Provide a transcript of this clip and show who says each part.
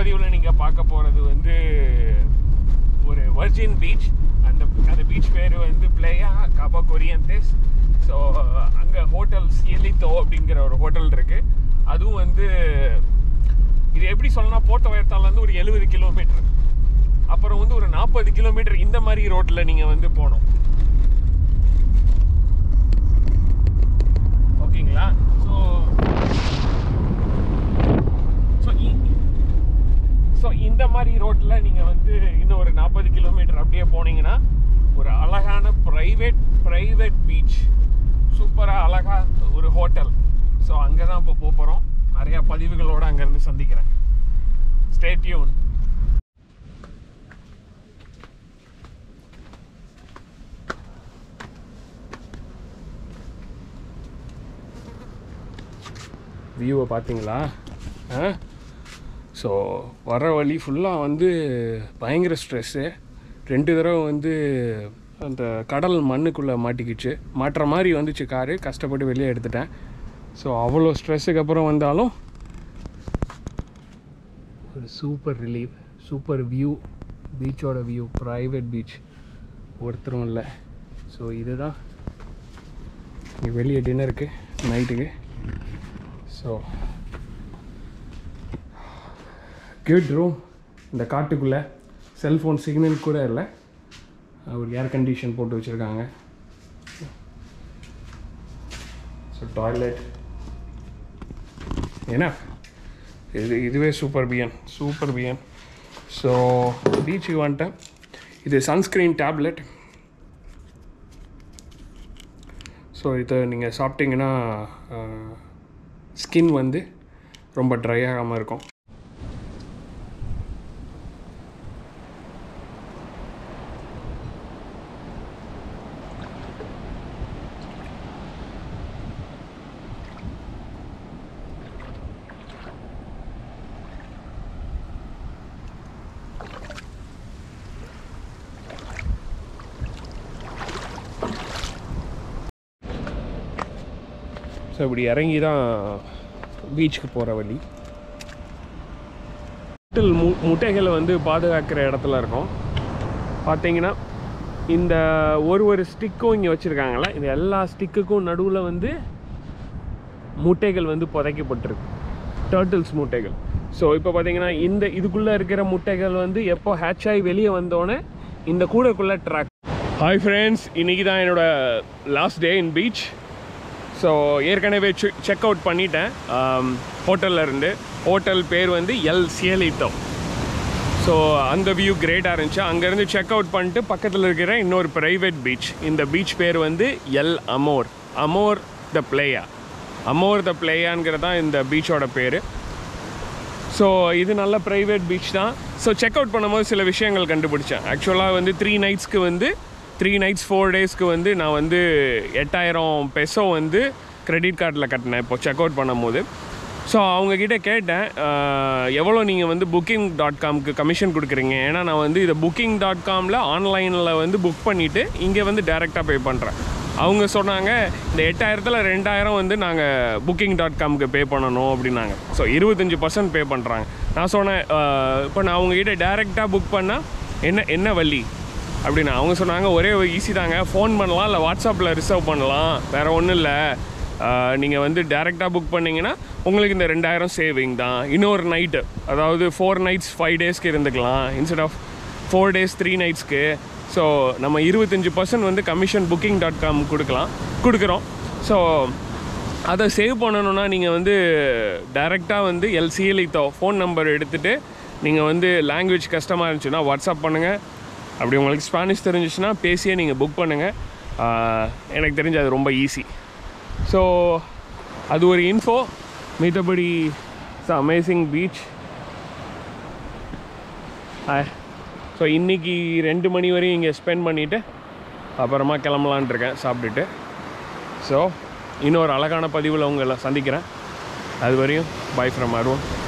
Speaker 1: பதிவில் நீங்கள் பார்க்க போகிறது வந்து ஒரு வர்ஜின் பீச் அந்த அந்த பீச் பேர் வந்து பிளேயா காபா கொரியந்தேஸ் ஸோ அங்கே ஹோட்டல் சியலித்தோ அப்படிங்கிற ஒரு ஹோட்டல் இருக்குது அதுவும் வந்து இது எப்படி சொல்லணும்னா போட்ட உயரத்தாலேருந்து ஒரு எழுபது கிலோமீட்டர் அப்புறம் வந்து ஒரு நாற்பது கிலோமீட்டர் இந்த மாதிரி ரோட்டில் நீங்கள் வந்து போகணும் ஓகேங்களா ஸோ ஸோ ஸோ இந்த மாதிரி ரோட்டில் நீங்கள் வந்து இன்னும் ஒரு நாற்பது கிலோமீட்டர் அப்படியே போனீங்கன்னா ஒரு அழகான ப்ரைவேட் ப்ரைவேட் பீச் சூப்பராக அழகாக ஒரு ஹோட்டல் ஸோ அங்கே தான் இப்போ போக போகிறோம் நிறையா பதிவுகளோடு அங்கேருந்து சந்திக்கிறேன் ஸ்டேட்யூன் வியூவை பார்த்தீங்களா ஆ ஸோ வர வழி ஃபுல்லாக வந்து பயங்கர ஸ்ட்ரெஸ்ஸு ரெண்டு தடவை வந்து அந்த கடல் மண்ணுக்குள்ளே மாட்டிக்கிச்சு மாட்டுற மாதிரி வந்துச்சு காரு கஷ்டப்பட்டு வெளியே எடுத்துட்டேன் ஸோ அவ்வளோ ஸ்ட்ரெஸ்ஸுக்கு அப்புறம் வந்தாலும் ஒரு சூப்பர் ரிலீஃப் சூப்பர் வியூ பீச்சோட வியூ ப்ரைவேட் பீச் ஒருத்தரும் இல்லை ஸோ இதுதான் இங்கே வெளியே டின்னருக்கு நைட்டுக்கு ஸோ குட் ரூம் இந்த காட்டுக்குள்ளே செல்ஃபோன் சிக்னல் கூட இல்லை ஒரு ஏர் கண்டிஷன் போட்டு வச்சுருக்காங்க ஸோ டாய்லெட் ஏன்னா இது இதுவே சூப்பர் பியன் சூப்பர் பியன் ஸோ பீச்சுக்கு வந்துட்டேன் இது சன்ஸ்க்ரீன் டேப்லெட் ஸோ இதை நீங்கள் சாப்பிட்டீங்கன்னா ஸ்கின் வந்து ரொம்ப ட்ரை ஆகாமல் இருக்கும் ஸோ இப்படி இறங்கி தான் பீச்சுக்கு போகிற வழி ஹோட்டல் மு முட்டைகளை வந்து பாதுகாக்கிற இடத்துல இருக்கும் பார்த்தீங்கன்னா இந்த ஒரு ஒரு ஸ்டிக்கும் இங்கே வச்சுருக்காங்களே இந்த எல்லா ஸ்டிக்குக்கும் நடுவில் வந்து முட்டைகள் வந்து புதைக்கப்பட்டிருக்கு டர்ட்டில்ஸ் முட்டைகள் ஸோ இப்போ பார்த்தீங்கன்னா இந்த இதுக்குள்ளே இருக்கிற முட்டைகள் வந்து எப்போ ஹேட்ச் ஆகி வெளியே வந்தோடனே இந்த கூடைக்குள்ளே ட்ராக் ஹாய் ஃப்ரெண்ட்ஸ் இன்றைக்கி தான் என்னோட last day in beach so ஏற்கனவே செக் அவுட் பண்ணிட்டேன் ஹோட்டலில் இருந்து ஹோட்டல் பேர் வந்து எல் சியலிட்டோ ஸோ அந்த வியூ கிரேட்டாக இருந்துச்சு அங்கேருந்து செக் அவுட் பண்ணிட்டு பக்கத்தில் இருக்கிற இன்னொரு ப்ரைவேட் பீச் இந்த பீச் பேர் வந்து El Amor Amor de Playa Amor de பிளேயாங்கிறது தான் இந்த பீச்சோட பேர் ஸோ இது நல்ல ப்ரைவேட் பீச் தான் ஸோ செக் அவுட் பண்ணும்போது சில விஷயங்கள் கண்டுபிடிச்சேன் ஆக்சுவலாக வந்து த்ரீ நைட்ஸ்க்கு வந்து த்ரீ நைட்ஸ் ஃபோர் டேஸ்க்கு வந்து நான் வந்து எட்டாயிரம் பெசோ வந்து கிரெடிட் கார்டில் கட்டினேன் இப்போ செக் அவுட் பண்ணும்போது ஸோ அவங்கக்கிட்ட கேட்டேன் எவ்வளோ நீங்கள் வந்து புக்கிங் டாட் காம்க்கு கமிஷன் கொடுக்குறீங்க ஏன்னா நான் வந்து இதை புக்கிங் டாட் காமில் ஆன்லைனில் வந்து புக் பண்ணிவிட்டு இங்கே வந்து டேரெக்டாக பே பண்ணுறேன் அவங்க சொன்னாங்க இந்த எட்டாயிரத்தில் ரெண்டாயிரம் வந்து நாங்கள் புக்கிங் டாட் காம்க்கு பே பண்ணணும் அப்படின்னாங்க ஸோ இருபத்தஞ்சி பர்சன்ட் பே பண்ணுறாங்க நான் சொன்னேன் இப்போ நான் அவங்கக்கிட்ட டேரெக்டாக புக் பண்ணால் என்ன என்ன வழி அப்படின்னு அவங்க சொன்னாங்க ஒரே ஈஸி தாங்க ஃபோன் பண்ணலாம் இல்லை வாட்ஸ்அப்பில் ரிசர்வ் பண்ணலாம் வேறு ஒன்றும் இல்லை நீங்கள் வந்து டேரெக்டாக புக் பண்ணிங்கன்னா உங்களுக்கு இந்த ரெண்டாயிரம் சேவிங் தான் இன்னொரு நைட்டு அதாவது ஃபோர் நைட்ஸ் ஃபைவ் டேஸ்க்கு இருந்துக்கலாம் instead of four days three நைட்ஸ்க்கு ஸோ நம்ம இருபத்தஞ்சி பர்சன்ட் வந்து கமிஷன் புக்கிங் டாட் காம் கொடுக்கலாம் கொடுக்குறோம் ஸோ அதை சேவ் பண்ணணுன்னா நீங்கள் வந்து டைரெக்டாக வந்து எல்சிஎல்இ தோ ஃபோன் நம்பர் எடுத்துகிட்டு நீங்கள் வந்து லாங்குவேஜ் கஷ்டமாக இருந்துச்சுன்னா வாட்ஸ்அப் பண்ணுங்கள் அப்படி உங்களுக்கு ஸ்பானிஷ் தெரிஞ்சிச்சுன்னா பேசியே நீங்கள் புக் பண்ணுங்கள் எனக்கு தெரிஞ்சு அது ரொம்ப ஈஸி ஸோ அது ஒரு இன்ஃபோ மித்தபடி இட்ஸ் அமேசிங் பீச் ஸோ இன்றைக்கி ரெண்டு மணி வரையும் இங்கே ஸ்பெண்ட் பண்ணிவிட்டு அப்புறமா கிளம்பலான் இருக்கேன் சாப்பிட்டுட்டு ஸோ இன்னொரு அழகான பதிவில் உங்களை சந்திக்கிறேன் அது வரையும் பை ஃப்ரம் அருண்